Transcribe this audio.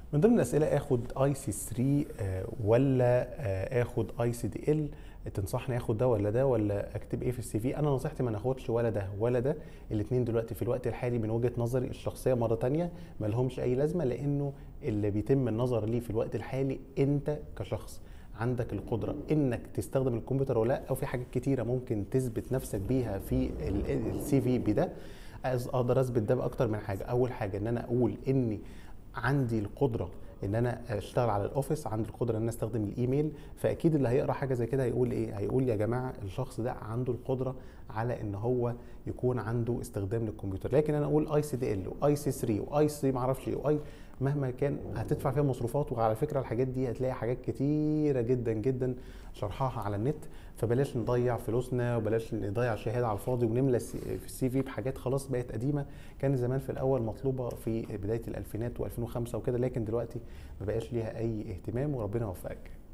من ضمن الاسئله اخد اي سي 3 ولا آه، اخد اي سي دي ال تنصحني اخد ده ولا ده ولا اكتب ايه في السي في انا نصيحتي ما ناخدش ولا ده ولا ده الاثنين دلوقتي في الوقت الحالي من وجهه نظري الشخصيه مره تانية ما لهمش اي لازمه لانه اللي بيتم النظر ليه في الوقت الحالي انت كشخص عندك القدره انك تستخدم الكمبيوتر ولا لا او في حاجات كتيره ممكن تثبت نفسك بيها في السي في بده أز- اقدر اثبت ده باكتر من حاجه اول حاجه ان انا اقول اني عندي القدره ان انا اشتغل على الاوفيس عندي القدره ان انا استخدم الايميل فاكيد اللي هيقرا حاجه زي كده هيقول ايه هيقول يا جماعه الشخص ده عنده القدره على ان هو يكون عنده استخدام للكمبيوتر لكن انا اقول اي سي دي ال واي سي 3 واي سي ما اعرفش ايه واي مهما كان هتدفع فيها مصروفات وعلى فكره الحاجات دي هتلاقي حاجات كتيره جدا جدا شرحها على النت فبلاش نضيع فلوسنا وبلاش نضيع شهاده على الفاضي ونملى في السي في بحاجات خلاص بقت قديمه كان زمان في الاول مطلوبه في بدايه الالفينات و2005 وكده لكن دلوقتي ما بقاش ليها اي اهتمام وربنا يوفقك